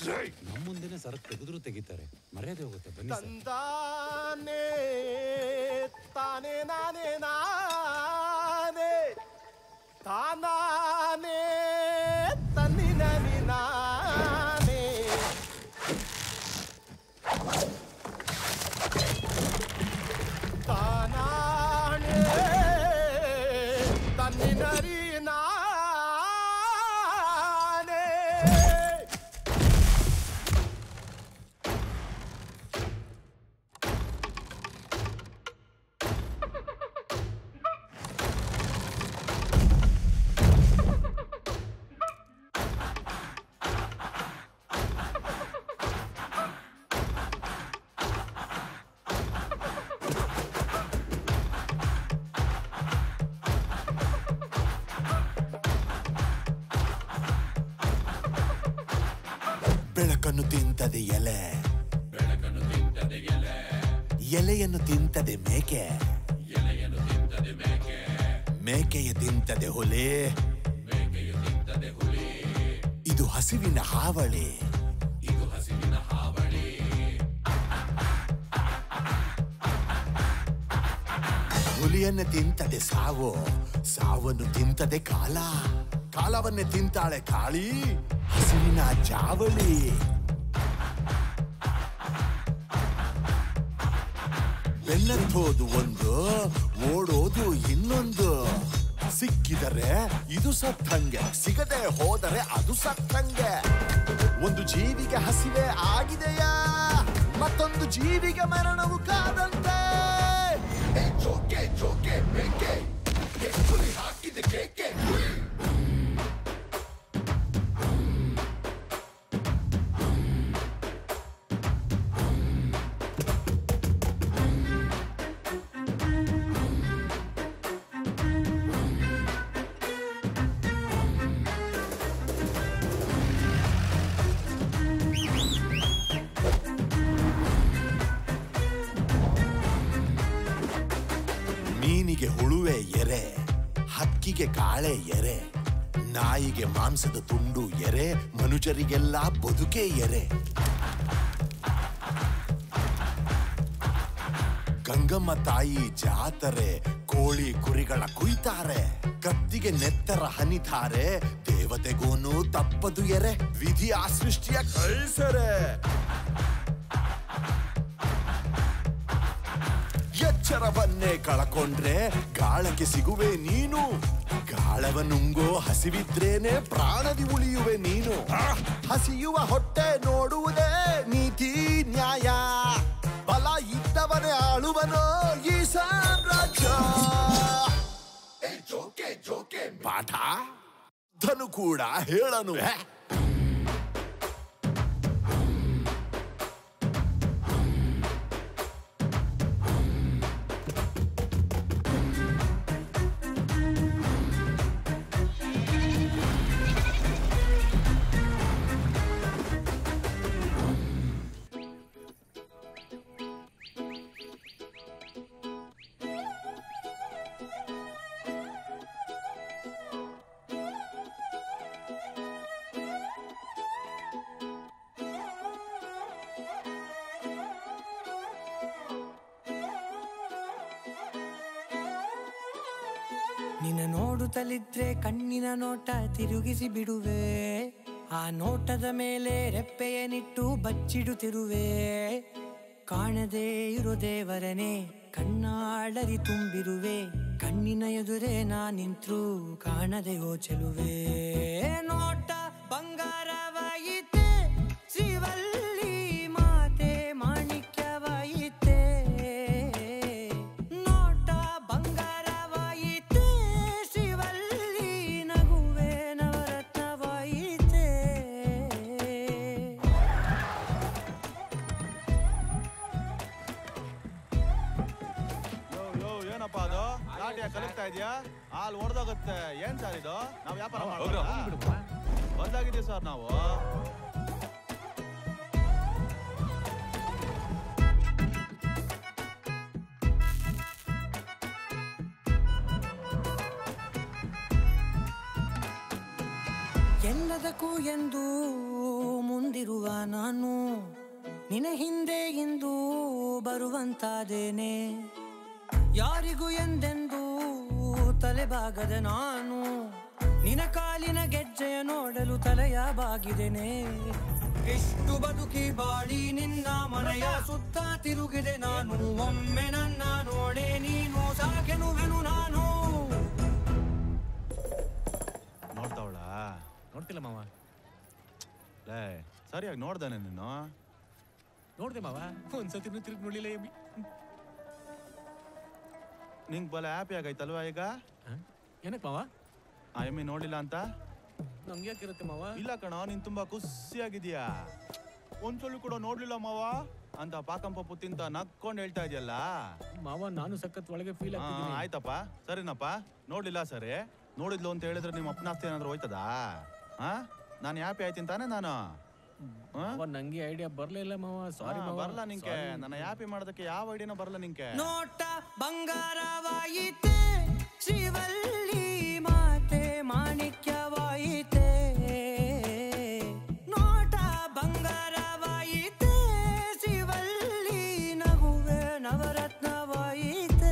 ನಮ್ಮ ಮುಂದೆನೆ ಸರಕ್ ತೆಗೆದ್ರು ತೆಗಿತಾರೆ ಮರ್ಯಾದೆ ಹೋಗುತ್ತೆ ಬನ್ನಿ ಸರ್ ತಂದಾನೆ ತಾನೇ ನಾನೇ ನಾನೇ ತಾನಾನೇ ತನ್ನಿನನಿ ನಾನೇ ತಾನಾನೇ ತನ್ನಿನರಿ ನಾನೇ ಬೆಳಕನ್ನು ತಿಂತದೆ ಎಲೆ ಎಲೆಯನ್ನು ತಿಂತದೆ ಮೇಕೆ ಮೇಕೆಯ ತಿಂತದೆ ಹುಲಿ ಇದು ಹಸಿವಿನ ಹಾವಳಿ ಹುಲಿಯನ್ನು ತಿಂತದೆ ಸಾವು ಸಾವನ್ನು ತಿಂತದೆ ಕಾಲ ಕಾಲವನ್ನೇ ತಿಂತಾಳೆ ಕಾಳಿ ಹಸಿವಿನ ಜಾವಳಿ ಬೆನ್ನತ್ತೋದು ಒಂದು ಓಡೋದು ಇನ್ನೊಂದು ಸಿಕ್ಕಿದರೆ ಇದು ಸತ್ತಂಗೆ ಸಿಗದೆ ಹೋದರೆ ಅದು ಸತ್ತಂಗೆ ಒಂದು ಜೀವಿಗೆ ಹಸಿವೆ ಆಗಿದೆಯಾ ಮತ್ತೊಂದು ಜೀವಿಗೆ ಮರಣವು ಕಾದಂತೆ ಏ, ಜೋಕೆ ಜೋಕೆ ಬೇಕೆ ಹುಲಿ ಹಾಕಿದ ಕೇಕೆ ಮೀನಿಗೆ ಹುಳುವೆ ಎರೆ ಹಕ್ಕಿಗೆ ಕಾಳೆ ಎರೆ ನಾಯಿಗೆ ಮಾಂಸದ ತುಂಡು ಎರೆ ಮನುಜರಿಗೆಲ್ಲ ಬದುಕೆ ಎರೆ ಗಂಗಮ್ಮ ತಾಯಿ ಜಾತರೆ ಕೋಳಿ ಕುರಿಗಳ ಕುಯ್ತಾರೆ ಕತ್ತಿಗೆ ನೆತ್ತರ ಹನಿತಾರೆ ದೇವತೆಗೋನು ತಪ್ಪದು ಎರೆ ವಿಧಿ ಆ ಸೃಷ್ಟಿಯ ಕಳಿಸರೆ ಎಚ್ಚರವನ್ನೇ ಕಳಕೊಂಡ್ರೆ ಗಾಳಕ್ಕೆ ಸಿಗುವೆ ನೀನು ಗಾಳವ ನುಂಗೋ ಹಸಿವಿದ್ರೇನೆ ಪ್ರಾಣದಿ ಉಳಿಯುವೆ ನೀನು ಹಸಿಯುವ ಹೊಟ್ಟೆ ನೋಡುವುದೇ ನೀತಿ ನ್ಯಾಯ ಬಲ ಇದ್ದವನೇ ಆಳುವನೋ ಈ ಸಾಮ್ರಾಜ್ಯ ಜೋಕೆ ಜೋಕೆ ಪಾಠ ಧನು ಕೂಡ ಹೇಳನು ಹೇ ನಿನ್ನ ನೋಡುತ್ತಲಿದ್ರೆ ಕಣ್ಣಿನ ನೋಟ ತಿರುಗಿಸಿ ಬಿಡುವೆ ಆ ನೋಟದ ಮೇಲೆ ರೆಪ್ಪೆಯನಿಟ್ಟು ಬಚ್ಚಿಡುತ್ತಿರುವೆ ಕಾಣದೇ ಇರೋ ದೇವರನೇ ಕಣ್ಣಾಳರಿ ತುಂಬಿರುವೆ ಕಣ್ಣಿನ ಎದುರೇ ನಾ ನಿಂತ್ರು ಕಾಣದೆ ಗೋಚಲುವೆ ನೋಟ ಬಂಗಾರವಾಯಿತೆ ಶ್ರೀವಲ್ಲಿ ಮಾತೆ ಮಾಣಿಕ್ಯವಾಯಿತೆ ನೋಟ ಬಂಗಾರವಾಯಿತೆ ಶ್ರೀವಲ್ಲಿ ನಗುವೆ ನವರತ್ನವಾಯಿತೆ ಯೋ ಯೋ ಏನಪ್ಪ ಅದು ಲಾಟಿಯ ಕಲಿಗ್ತಾ ಇದೆಯಾ ಹಾಲು ಹೊಡೆದೋಗುತ್ತೆ ಏನ್ ಸರ್ ಇದು ನಾವು ವ್ಯಾಪಾರ ಮಾಡ್ಬೋದಾ ಬಂದಾಗಿದ್ದೀವಿ ಸರ್ ನಾವು ಎಲ್ಲದಕ್ಕೂ ಎಂದು ಮುನ್ನ ಮುಂದಿರುವ ನಾನು ನಿನ ಹಿಂದೆ ಇಂದು ಬರುವಂತಾದೇನೆ ಯಾರಿಗೂ ಎಂದೆಂದೂ ತಲೆಬಾಗದ ನಾನು ನಿನ ಕಾಲಿನ ಗೆಜ್ಜೆಯ ನೋಡಲು ತಲೆಯ ಬಾಗಿದೆನೆ ಎಷ್ಟು ಬದುಕಿ ಬಾಳಿ ನಿನ್ನ ಮನೆಯ ಸುತ್ತ ತಿರುಗಿದೆ ನಾನು ಒಮ್ಮೆ ನನ್ನ ನೋಡೆ ನೀನು ಸಾಕೆನುವೆನು ನಾನು ನೋಡ್ತಾವಳ ನೋಡ್ತಿಲ್ಲ ಮಾವ ಲೇ ಸರಿಯಾಗಿ ನೋಡ್ದಾನೆ ನೀನು ನೋಡ್ದೆ ಮಾವ ಒಂದ್ಸತಿನೂ ತಿರುಗಿ ನೋಡ್ಲಿಲ್ಲ ಎಮ್ಮಿ ನಿಂಗೆ ಬಲ ಹ್ಯಾಪಿ ಆಗೈತಲ್ವಾ ಈಗ ಏನಕ್ಕೆ ಮಾವ ಆ ಎಮ್ಮಿ ನೋಡಿಲ್ಲ ಅಂತ ನಮ್ಗೆ ಯಾಕಿರುತ್ತೆ ಮಾವ ಇಲ್ಲ ಕಣ ನೀನ್ ತುಂಬಾ ಖುಷಿಯಾಗಿದೀಯಾ ಒಂದ್ಸಲ ಕೂಡ ನೋಡ್ಲಿಲ್ಲ ಮಾವ ಅಂತ ಪಾಕಂ ಪಪ್ಪು ತಿಂತ ನಕ್ಕೊಂಡ್ ಹೇಳ್ತಾ ಇದೆಯಲ್ಲ ಮಾವ ನಾನು ಸಖತ್ ಒಳಗೆ ಫೀಲ್ ಆಗ್ತಿದ್ದೀನಿ ಆಯ್ತಪ್ಪ ಸರಿನಪ್ಪ ನೋಡ್ಲಿಲ್ಲ ಸರಿ ನೋಡಿದ್ಲು ಅಂತ ಹೇಳಿದ್ರೆ ನಿಮ್ಮ ಅಪ್ಪನಾಸ್ತಿ ಏನಾದ್ರು ಹೋಯ್ತದಾ ಹಾ ನಾನು ಹ್ಯಾಪಿ ಆಯ್ತೀನಿ ತಾನೇ ನಾನು ಹಾ? ಮಾವ ನಂಗೆ ಐಡಿಯಾ ಬರ್ಲೇ ಇಲ್ಲ ಮಾವ ಸಾರಿ ಹಾ, ಮಾವ ಬರಲ್ಲ ನಿಂಗೆ ನನ್ನ ಹ್ಯಾಪಿ ಮಾಡೋದಕ್ಕೆ ಯಾವ ಐಡಿಯಾನೂ ಬರಲ್ಲ ನಿಂಗೆ ನೋಟ ಬಂಗಾರವಾಯಿತೆ ಶಿವಲ್ಲಿ ಮಾತೆ ಮಾಣಿಕ್ಯವಾಯಿತೆ ನೋಟ ಬಂಗಾರವಾಯಿತೆ ಶಿವಲ್ಲಿ ನಗುವೆ ನವರತ್ನವಾಯಿತೆ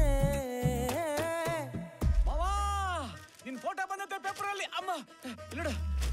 ಮಾವ ನಿನ್ ಫೋಟೋ ಬಂದತ್ತೆ ಪೇಪರ್ ಅಲ್ಲಿ ಅಮ್ಮ ಇಲ್ಲಡ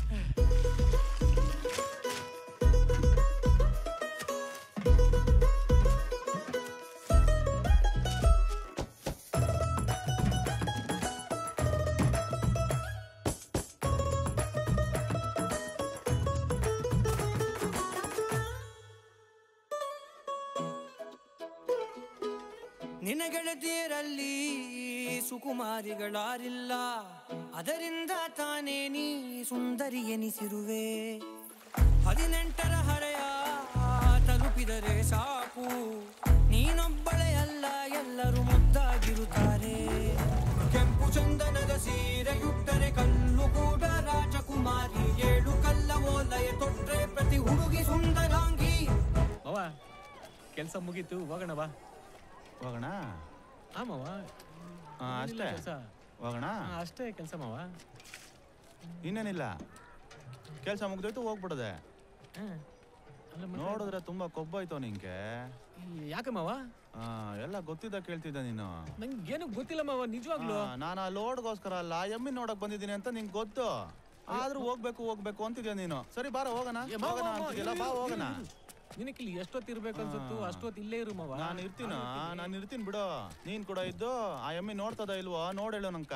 ನಿನ್ನ ಗೆಳತಿಯರಲ್ಲಿ ಸುಕುಮಾರಿಗಳಾರಿಲ್ಲ ಅದರಿಂದ ತಾನೇ ನೀ ಸುಂದರಿ ಎನಿಸಿರುವೆ ಹದಿನೆಂಟರ ಹರೆಯ ತಲುಪಿದರೆ ಸಾಕು ನೀನೊಬ್ಬಳೇ ಅಲ್ಲ ಎಲ್ಲರೂ ಮುದ್ದಾಗಿರುತ್ತಾರೆ ಕೆಂಪು ಚಂದನದ ಸೀರೆಯುಟ್ಟರೆ ಕಲ್ಲು ಕೂಡ ರಾಜಕುಮಾರಿ ಏಳು ಕಲ್ಲ ಓಲಯ ತೊಟ್ರೆ ಪ್ರತಿ ಹುಡುಗಿ ಸುಂದರಾಂಗಿ ಮಾವ ಕೆಲಸ ಮುಗೀತು ಹೋಗೋಣ ಬಾ ಹೋಗೋಣ ಆ ಮಾವ ಹಾ, ಅಷ್ಟೇ ಕೆಲಸ ಹೋಗೋಣ ಅಷ್ಟೇ ಕೆಲಸ ಮಾವ ಇನ್ನೇನಿಲ್ಲ ಕೆಲಸ ಮುಗ್ದೋಯ್ತು ಹೋಗ್ಬಿಡದೆ ಹಾ. ಅಲ್ಲ ಮತ್ತೆ- ನೋಡಿದ್ರೆ ತುಂಬಾ ಕೊಬ್ಬಾಯ್ತು ನಿಂಗೆ ಯಾಕೆ ಮಾವ ಆ, ಎಲ್ಲ ಗೊತ್ತಿದ್ದ ಕೇಳ್ತಿದ್ದೆ ನೀನು ನಂಗೆ ಏನು ಗೊತ್ತಿಲ್ಲ ಮಾವ ನಿಜವಾಗ್ಲು ನಾನು ಆ ಲೋಡ್ಗೋಸ್ಕರ ಅಲ್ಲ ಎಮ್ಮಿ ನೋಡಕ್ ಬಂದಿದ್ದೀನಿ ಅಂತ ನಿಂಗೆ ಗೊತ್ತು ಆದ್ರೂ ಹೋಗ್ಬೇಕು ಹೋಗ್ಬೇಕು ಅಂತಿದ್ಯಾ ನೀನು ಸರಿ ಬಾರ ಹೋಗೋಣ ಏ, ಮಾವ, ಹೋಗೋಣ ಮಾವ, ಅಂತಿದ್ಯಲ್ಲ ಬಾ ಇರು, ಇರು, ಹೋಗೋಣ ಇರು. ನಿನಗೆ ಇಲ್ಲಿ ಎಷ್ಟೊತ್ತು ಇರ್ಬೇಕು ಅನ್ಸುತ್ತು ಅಷ್ಟೊತ್ತು ಇಲ್ಲೇ ಇರು ಮಾವ ನಾನು ಇರ್ತೀನ ನಾನು ಇರ್ತೀನಿ ಬಿಡು ನೀನ್ ಕೂಡ ಇದ್ದು ಆ ಎಮ್ಮಿ ನೋಡ್ತದ ಇಲ್ವೋ ನೋಡೇಳು ನಂಕ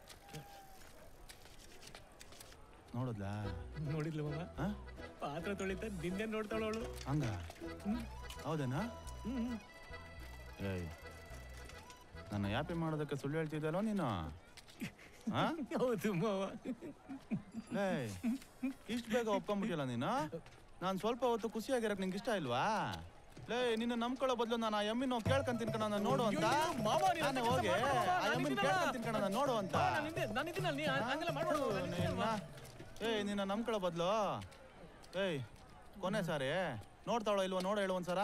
ನೋಡಿದ್ಲಾ ನೋಡಿದ್ಲು ಮಾವ ಆ? ಪಾತ್ರ ತೊಳಿತ ನಿನ್ನೆ ನೋಡ್ತಾಳವಳು ಹಂಗ ಹೌದೇನಾ ಹ್ಮ್ ಏಯ್ ನನ್ನ ಯಾಪಿ ಮಾಡೋದಕ್ಕೆ ಸುಳ್ಳು ಹೇಳ್ತಿದ್ದಲ್ಲೋ ನೀನು ಆ? ಹೌದು ಮಾವ ಏಯ್ ಇಷ್ಟು ಬೇಗ ಒಪ್ಕೊಂಬಿಟ್ಟಿಲ್ಲ ನೀನು ನಾನು ಸ್ವಲ್ಪ ಹೊತ್ತು ಖುಷಿಯಾಗಿರಕ್ ನಿಂಗೆ ಇಷ್ಟ ಇಲ್ವಾ ಲೇ ನಿನ್ನ ನಂಬ್ಕೊಳ್ಳೋ ಬದಲು ನಾನು ಆ ಎಮ್ಮಿನ ಕೇಳ್ಕೊಂತೀನಿ ಕಣ ನಾನು ನೋಡು ಅಂತ ಅಯ್ಯೋ, ಮಾವ, ನೀನ್ ನಾನೇ ಅಂತ ಹೋಗಿ ಕೆಲ್ಸ ಮಾಡ್ಬೇಡ, ಆ ನಾನು ಎಮ್ಮಿನ ಇದ್ದೀನಲ್ಲ. ಕೇಳ್ಕೊಂತೀನಿ ಕಣ ನಾನು ನೋಡು ಅಂತ ನಾನು ಇದ್ದೆ ನಾನು ಇದ್ದೀನಲ್ಲ ನೀ ಹಂಗೆಲ್ಲ ಮಾಡ್ಬೇಡ ನಾನು ಇದ್ದೀನಿ ನಿನ್ನ ಅಲ್ವಾ? ಏಯ್ ನಿನ್ನ ನಂಬ್ಕೊಳ್ಳೋ ಬದಲು ಏಯ್ ಕೊನೆ ಸಾರಿ ನೋಡ್ತಾವಳ ಇಲ್ವಾ ನೋಡು ಹೇಳು ಒಂದ್ಸರ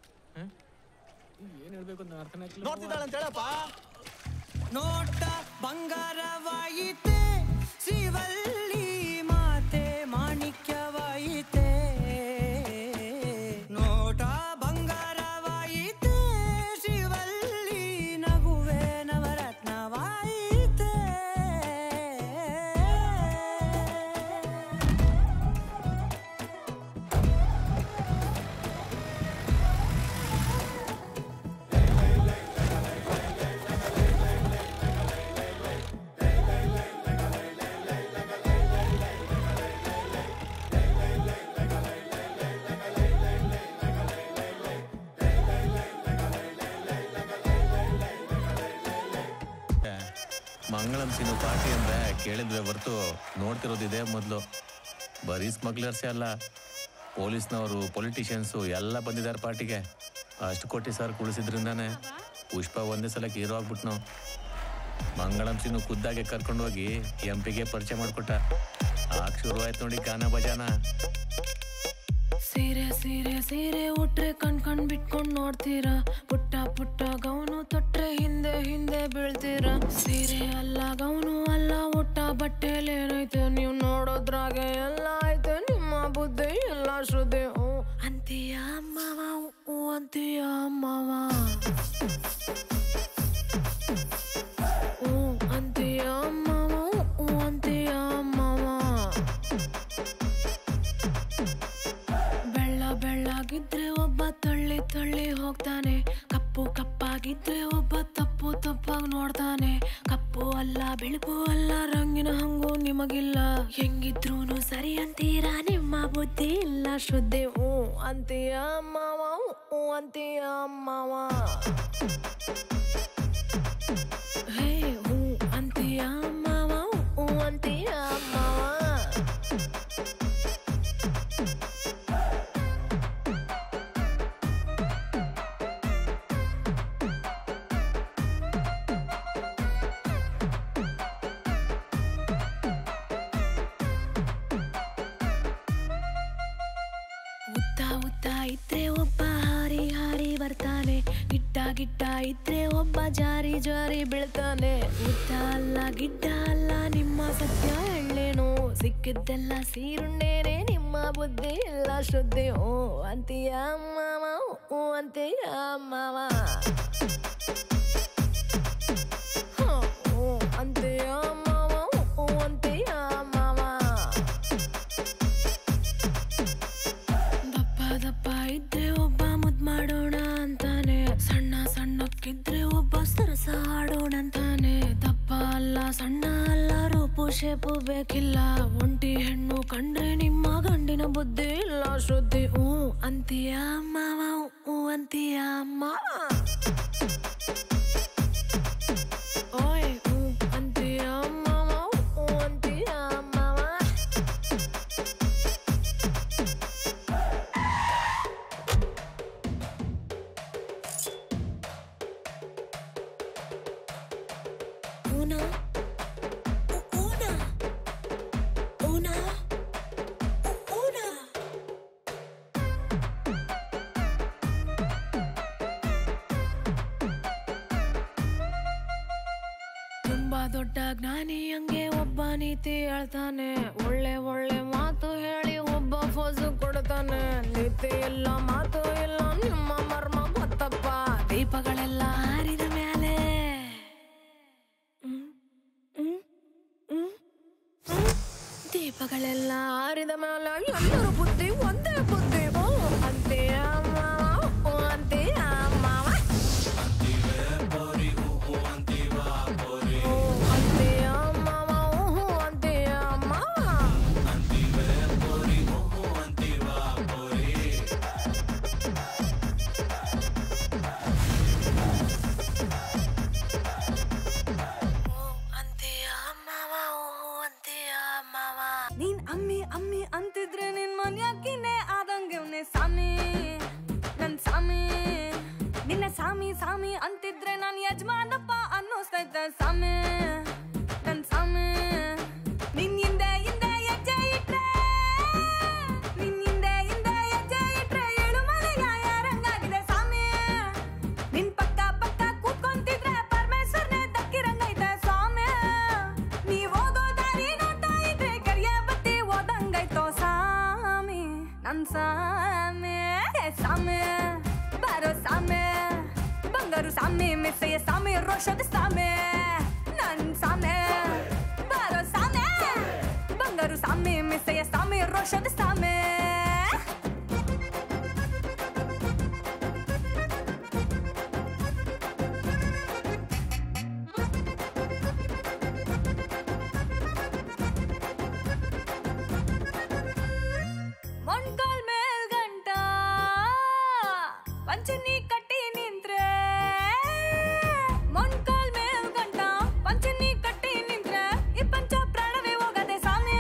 ಏನ್ ಹೇಳ್ಬೇಕು ಅಂತ ಅರ್ಥನೇ ಆಗ್ತಿಲ್ಲ ನೋಡ್ತಿದ್ದಾಳೆ ಅಂತ ಹೇಳಪ್ಪ ನೋಟ ಬಂಗಾರವಾಯಿತೆ ಶಿವಲ್ಲಿ ಮಾತೆ ಮಾಣಿಕ್ಯವಾಯಿತೆ ನೋಟ ಬಂಗಾರವಾಯಿತೆ ಶಿವಲ್ಲಿ ನಗುವೆ ನವರತ್ನವಾಯಿತೆ ಮಂಗಳಂ ಸಿನು ಪಾರ್ಟಿ ಅಂದ್ರೆ ಕೇಳಿದ್ವಿ ಹೊರ್ತು ನೋಡ್ತಿರೋದಿದೆ ಮೊದಲು ಬರೀ ಸ್ಮಗ್ಲರ್ಸೇ ಅಲ್ಲ ಪೊಲೀಸ್ನವರು ಪೊಲಿಟಿಷಿಯನ್ಸು ಎಲ್ಲ ಬಂದಿದ್ದಾರೆ ಪಾರ್ಟಿಗೆ ಅಷ್ಟು ಕೋಟಿ ಸರ್ ಕುಳಿಸಿದ್ರಿಂದಾನೆ ಪುಷ್ಪ ಒಂದೇ ಸಲಕ್ಕೆ ಹೀರೋ ಆಗ್ಬಿಟ್ನು ಮಂಗಳಂ ಸಿನು ಖುದ್ದಾಗೆ ಕರ್ಕೊಂಡೋಗಿ ಎಂ ಪಿಗೆ ಪರಿಚಯ ಮಾಡಿಕೊಟ್ಟ ಆಗ ಶುರುವಾಯ್ತು ನೋಡಿ ಗಾನ ಬಜಾನ ಸೀರೆ ಸೀರೆ ಸೀರೆ ಉಟ್ರೆ ಕಣ್ ಕಣ್ ಬಿಟ್ಕೊಂಡ್ ನೋಡ್ತೀರಾ ಪುಟ್ಟ ಪುಟ್ಟ ಗೌನು ತೊಟ್ರೆ ಹಿಂದೆ ಹಿಂದೆ ಬೀಳ್ತೀರಾ ಸೀರೆ ಅಲ್ಲ ಗೌನು ಅಲ್ಲ ಉಟ್ಟ ಬಟ್ಟೆಲಿ ಏನೈತೆ ನೀವು ನೋಡೋದ್ರಾಗೆ ಎಲ್ಲ ಐತೆ ನಿಮ್ಮ ಬುದ್ಧಿ ಎಲ್ಲ ಶುದ್ಧ ಅಂತೀಯ ಮಾವ ಹ್ಞೂ ಅಂತೀಯ ಮಾವ ಹ್ಞೂ ಅಂತೀಯ ಮಾವ ಬೆಳ್ಳ ಬೆಳ್ಳಗಿದ್ರೆ ಒಬ್ಬ ತಳ್ಳಿ ತಳ್ಳಿ ಹೋಗ್ತಾನೆ ಕಪ್ಪು ಕಪ್ಪಾಗಿದ್ರೆ ಒಬ್ಬ ತಪ್ಪು ತಪ್ಪಾಗಿ ನೋಡ್ತಾನೆ ಕಪ್ಪು ಅಲ್ಲ ಬೆಳಕು ಅಲ್ಲ ರಂಗಿನ ಹಂಗು ನಿಮಗಿಲ್ಲ ಹೆಂಗಿದ್ರೂನು ಸರಿ ಅಂತೀರಾ ನಿಮ್ಮ ಬುದ್ಧಿ ಇಲ್ಲ ಶುದ್ಧಿ ಹ್ಞೂ ಅಂತೀಯ ಮಾವ ಹ್ಞೂ ಅಂತೀಯ ಮಾವ ಹೇ ಹ್ಞೂ ಅಂತೀಯ ಮಾವ ಹ್ಞೂ ಅಂತೀಯ ಮಾವ ಉದ್ದ ಉದ್ದ ಇದ್ರೆ ಒಬ್ಬ ಹಾರಿ ಹಾರಿ ಬರ್ತಾನೆ ಗಿಡ್ಡ ಗಿಡ್ಡ ಇದ್ರೆ ಒಬ್ಬ ಜಾರಿ ಜಾರಿ ಬೀಳ್ತಾನೆ ಉದ್ದ ಅಲ್ಲ ಗಿಡ್ಡ ಅಲ್ಲ ನಿಮ್ಮ ಸತ್ಯ ಎಳ್ಳೇನು ಸಿಕ್ಕಿದ್ದೆಲ್ಲ ಸೀರುಂಡೇನೆ ನಿಮ್ಮ ಬುದ್ಧಿ ಎಲ್ಲ ಶುದ್ಧಿ ಓ ಅಂತೀಯ ಮಾವ ಓ ಅಂತೀಯ ಮಾವ ಹ, ಓ ಅಂತೀಯ ಮಾವ ಓ ಅಂತೀಯ ಮಾವ ದಪ್ಪ ದಪ್ಪ ಇದ್ರೆ ಒಬ್ಬ ಮುದ್ ಮಾಡೋಣ ಅಂತಾನೆ ಸಣ್ಣ ಸಣ್ಣಕ್ಕಿದ್ರೆ ಒಬ್ಬ ಸರಸ ಆಡೋಣ ಅಂತಾನೆ ದಪ್ಪ ಅಲ್ಲ ಸಣ್ಣ ಅಲ್ಲ ರೂಪು ಶೇಪು ಬೇಕಿಲ್ಲ ಒಂಟಿ ಹೆಣ್ಣು ಕಂಡ್ರೆ ನಿಮ್ಮ ಗಂಡಿನ ಬುದ್ಧಿ ಇಲ್ಲ ಶುದ್ಧಿ ಹ್ಞೂ ಅಂತೀಯ ಮಾವ ಹ್ಞೂ ಅಂತೀಯ ಮಾವ ಓಯ್ ಹ್ಞೂ ಅಂತೀಯ ಮಾವ ಹ್ಞೂ ಅಂತೀಯ ಮಾವ Una. Una. Una. Una. ತುಂಬಾ ದೊಡ್ಡ ಜ್ಞಾನಿ ಹಂಗೆ ಒಬ್ಬ ನೀತಿ ಹೇಳ್ತಾನೆ ಒಳ್ಳೆ ಒಳ್ಳೆ ಮಾತು ಹೇಳಿ ಒಬ್ಬ ಫೋಸು ಕೊಡ್ತಾನೆ ನೀತಿ ಇಲ್ಲ ಮಾತು ಇಲ್ಲ ನಿಮ್ಮ ಮರ್ಮ ಗೊತ್ತಪ್ಪ ದೀಪಗಳೆಲ್ಲ ಹಾರಿದ ಮೇಲೆ ಹ್ಮ್, ಹ್ಮ್, ಹ್ಮ್, ಹ್ಮ್. ದೀಪಗಳೆಲ್ಲ ಹಾರಿದ ಮೇಲೆ ಎಲ್ಲರ ಬುದ್ಧಿ ಒಂದೇ ಬುದ್ಧಿ ಓ ಅಂತೀಯ ಮಾವ ಓ ಅಂತೀಯ ಮಾವ ಓ ಅಂತೀಯ ಮಾವ ಓ ಅಂತೀಯ ಮಾವ ಅಂತೀಯ ಮಾವ ಓ ಅಂತೀಯ ಮಾವ ನೀನ್ ಅಮ್ಮಿ ಅಮ್ಮಿ ಅಂತಿದ್ರೆ ನಿನ್ ಮನ್ಯಾಕಿನೇ ಆದಂಗೆವ್ನೆ ಸಾಮಿ ನನ್ ಸಾಮಿ ನಿನ್ನ ಸಾಮಿ ಸಾಮಿ ಅಂತಿದ್ರೆ ನಾನ್ ಯಜಮಾನಪ್ಪ ಅನ್ನಿಸ್ತೈತೆ ಸಾಮಿ ನನ್ ಸಾಮಿ ನಿನ್ ಹಿಂದೆ ಹಿಂದೆ ಹೆಜ್ಜೆ ಇಟ್ರೆ ನಿನ್ ಹಿಂದೆ ಹಿಂದೆ ಹೆಜ್ಜೆ ಇಟ್ರೆ ಏಳು ಮನೆಯ ಯಾರಂಗಾಗಿದೆ ಸಾಮಿ ನಿನ್ ಪಕ್ಕ ಪಕ್ಕ ಕೂತ್ಕೊಂತಿದ್ರೆ ಪರಮೇಶ್ವರ್ನೇ ದಕ್ಕಿರಂಗೈತೆ ಸ್ವಾಮಿ ನೀವ್ ಹೋಗೋ ದಾರಿ ನೋಡ್ತಾ ಇದ್ರೆ ಕರಿಯ ಬತ್ತಿ ಓದಂಗೈತೋ ಸಾಮಿ ನನ್ ಸಾಮಿ ಏ ಸಾಮಿ ಬಾರೋ ಸಾಮಿ ಬಂಗಾರು ಸಾಮಿ ಮಿಸ್ಸೆಯ ಸಾಮಿ ರೋಷದ ಸಾಮಿ ನನ್ ಸಾಮಿ ಬಾರೋ ಸಾಮಿ ಬಂಗಾರು ಸಾಮಿ ಮಿಸ್ಸೆಯ ಸಾಮಿ ರೋಷದ ಸಾಮಿ ಮೊಣ್ಕಾಲ್ ಮೇಲ್ ಗಂಟ ಪಂಚನಿ ಕಟ್ಟಿ ನಿಂತ್ರೆ ಮೊಣ್ಕಾಲ್ ಮೇಲ್ ಗಂಟ ಪಂಚನಿ ಕಟ್ಟಿ ನಿಂತ್ರೆ ಈ ಪಂಚ ಪ್ರಾಣವೇ ಹೋಗದೆ ಸಾಮ್ಯ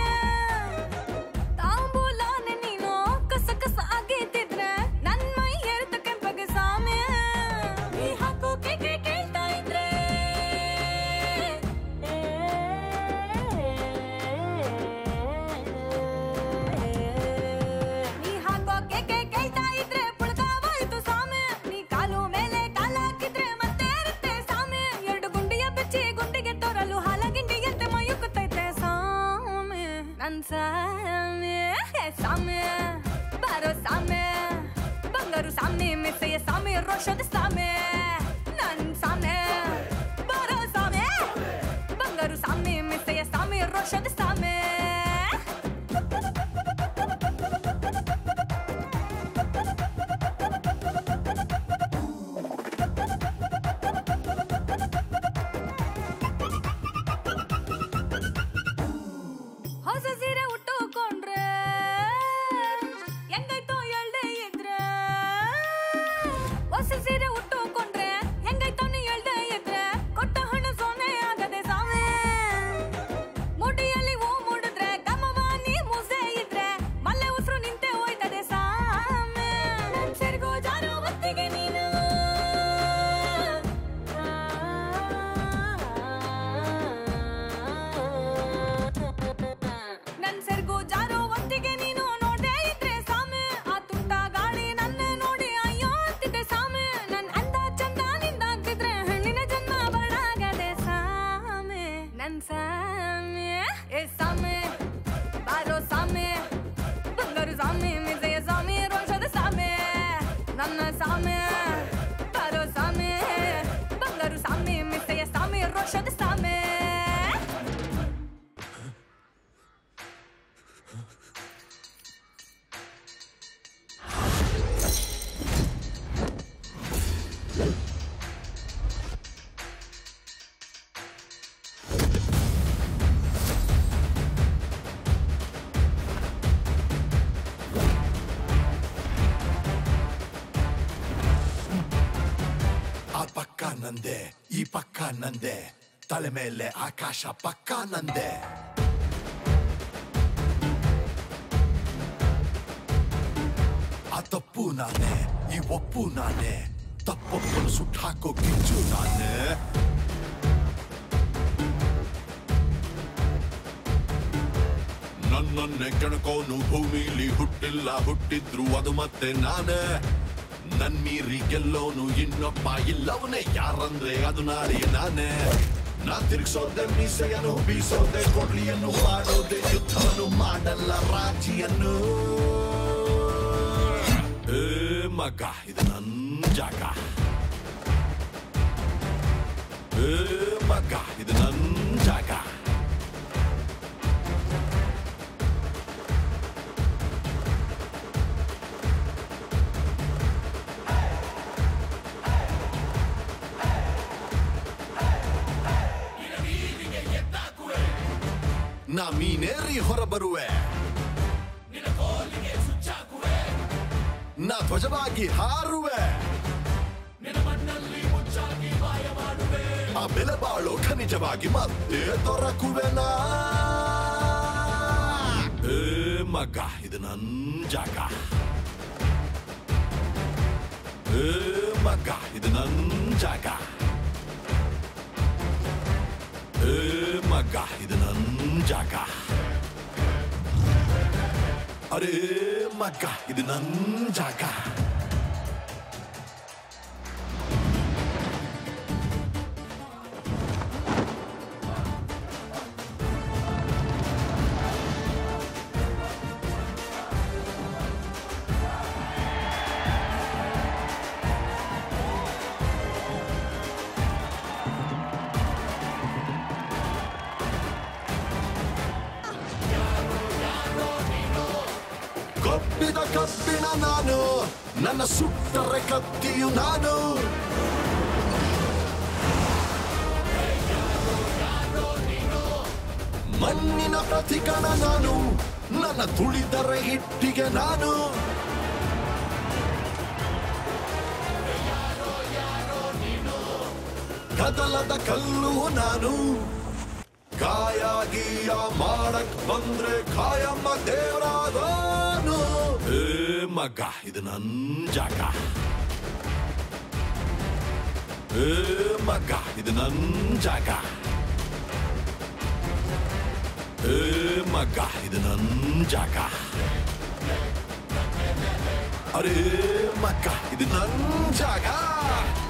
ತಾಂಬೂಲಾನೆ ನೀನು ಕಸ ಕಸ ಆಗೀತಿದ್ರೆ ನನ್ ಮೈ ಎರ್ತ ಕೆಂಪಗೆ ಸಾಮ್ಯ ನೀ ಹಾಕೋ ಕೇಕೆ ಕೇಳ್ತಾ ಇದ್ರೆ ನೀ ಹಾಕೋ ಕೇಕೆ ಕೇಳ್ತಾ ಇದ್ರೆ ಪುಳ್ಕಾವಾಯ್ತು ಸಾಮೆ ನೀ ಕಾಲು ಮೇಲೆ ಕಾಲ ಹಾಕಿದ್ರೆ ಮತ್ತೆ ಇರುತ್ತೆ ಸಾಮೆ ಎರಡು ಗುಂಡಿಯ ಬೆಚ್ಚಿ ಗುಂಡಿಗೆ ತೋರಲು ಹಾಲಗಿಂಡಿಯಂತೆ ಮಯುಕುತ್ತೈತೆ ಸಾಮೆ ನನ್ ಸಾಮೆ ಏ ಸಾಮೆ ಬಾರೋ ಸಾಮೆ ಬಂಗಾರು ಸಾಮೆ ಮೆಸ್ಸೆಯ ಸಾಮೆ ರೋಷದ ಸಾಮೆ ನನ್ ಸಾಮೆ ಬರೋ ಸಾಮೆ ಬಂಗಾರು ಸಾಮೆ ಮೆಸ್ಸೆಯ ಸಾಮೆ ರೋಷದ ಸಾಮೆ ಹೊಸ ಸೀರೆ ಉಟ್ಟುಕೊಂಡ್ರೆ ಹೆಂಗೈತೋ ಎಳ್ದೆ ಇದ್ರೆ ಹೊಸ ಸೀರೆ ಉಟ್ಟುಕೊಂಡ್ರೆ ಹೆಂಗೈತೋ ನೀ ಎಳ್ದೆ ಇದ್ರೆ ಕೊಟ್ಟ ಹಣ್ಣು ಸೋನೆ ಆಗದೆ ಸಾಮೆ ಮುಡಿಯಲ್ಲಿ ಹೂ ಮುಡಿದ್ರೆ ಗಮವ ನೀ ಮುಸೆ ಇದ್ರೆ ಮಲ್ಲೆ ಉಸಿರು ನಿಂತೆ ಹೋಯ್ತದೆ ಸಾಮೆ ನನ್ ಸೆರ್ಗೋ ಜಾರೋ ಹೊತ್ತಿಗೆ ನೀನು ನನ್ ಸೆರ್ಗು ಜಾರೋ ಹೊತ್ತಿಗೆ ನೀನು ನೋಡೇ ಇದ್ರೆ ಸಾಮೆ ಆ ತುಂಟ ಗಾಳಿ ನನ್ನೇ ನೋಡಿ ಅಯ್ಯೋ ಅಂತಿದ್ದೆ ಸಾಮೆ ನನ್ ಅಂದ ಚಂದ ನಿಂದಾಗ್ತಿದ್ರೆ ಹೆಣ್ಣಿನ ಜನ್ಮ ಬಡಾಗದೆ ಸಾಮೆ ನನ್ ಸಾಮೆ ಏ ಸಾಮೆ ಬಾರೋ ಸಾಮೆ ಬಂಗಾರು ಸಾಮೆ ಮಿಸೆಯ ಸಾಮೆ ರೋಷದ ಸಾಮೆ ನನ್ನ ಸಾಮೆ ಬಾರೋ ಸಾಮೆ ಬಂಗಾರು ಸಾಮೆ ಮಿಸೆಯ ಸಾಮೆ ರೋಷದ ಸಾಮೆ ಆ ಪಕ್ಕ ನಂದೆ ಈ ಪಕ್ಕ ನಂದೆ ತಲೆ ಮೇಲೆ ಆಕಾಶ ಪಕ್ಕ ನಂದೆ ಆ ತಪ್ಪು ನಾನೇ ಈ ಒಪ್ಪು ನಾನೇ ತಪ್ಪೊಪ್ಪನ್ನು ಸುಟ್ಟಾಕೋ ಕಿಚ್ಚು ನಾನೇ ನನ್ನನ್ನೇ ಕೆಣಕೋನು ಭೂಮಿಲಿ ಹುಟ್ಟಿಲ್ಲ ಹುಟ್ಟಿದ್ರು ಅದು ಮತ್ತೆ ನಾನೇ ನನ್ ಮೀರಿ ಗೆಲ್ಲೋನು ಇನ್ನೊಬ್ಬ ಇಲ್ಲವನೇ ಯಾರಂದ್ರೆ ಅದು ನಾಳೆ ನಾನೇ ನಾ ತಿರುಗಿಸೋದೆ ಮೀಸೆಯನ್ನು ಬೀಸೋದೆ ಕೊಡ್ಲಿಯನ್ನು ಮಾಡೋದೆ ಯುದ್ಧವನ್ನು ಮಾಡಲ್ಲ ರಾಜಿಯನ್ನು ಏ ಮಗ ಇದು ನನ್ ಜಾಗ ಏ ಮಗ ಇದು ನನ್ ಜಾಗ ನಾ ಮೀನೇರಿ ಹೊರಬರುವೆ ನಾ ಧ್ವಜವಾಗಿ ಹಾರುವೆ ಆ ಬೆಲೆ ಬಾಳೋ ಖನಿಜವಾಗಿ ಮತ್ತೆ ದೊರಕುವೆ ನಾ ಏ ಮಗ ಇದು ನನ್ ಜಾಗ ಏ ಮಗ ಇದು ನನ್ ಜಾಗ ಏ ಮಗ ಇದು ನನ್ ಜಾಗ ಅರೇ ಮಗ ಇದು ನನ್ ಜಾಗ ಕಬ್ಬಿದ ಕಬ್ಬಿಣ ನಾನು ನನ್ನ ಸುಟ್ಟರೆ ಕತ್ತಿಯು ನಾನು ಮಣ್ಣಿನ ಪ್ರತಿಕಣ ನಾನು ನನ್ನ ತುಳಿದರೆ ಹಿಟ್ಟಿಗೆ ನಾನು ಕದಲದ ಕಲ್ಲು ನಾನು ಕಾಯ ಗೀಯ ಮಾಡಕ್ ಬಂದ್ರೆ ಕಾಯಮ್ಮ ದೇವರಾದನು ಏ ಮಗ ಇದು ನನ್ ಜಾಗ ಏ ಮಗ ಇದು ನನ್ ಜಾಗ ಏ ಮಗ ಇದು ನನ್ ಜಾಗ ಅರೇ ಮಗ ಇದು ನನ್ ಜಾಗ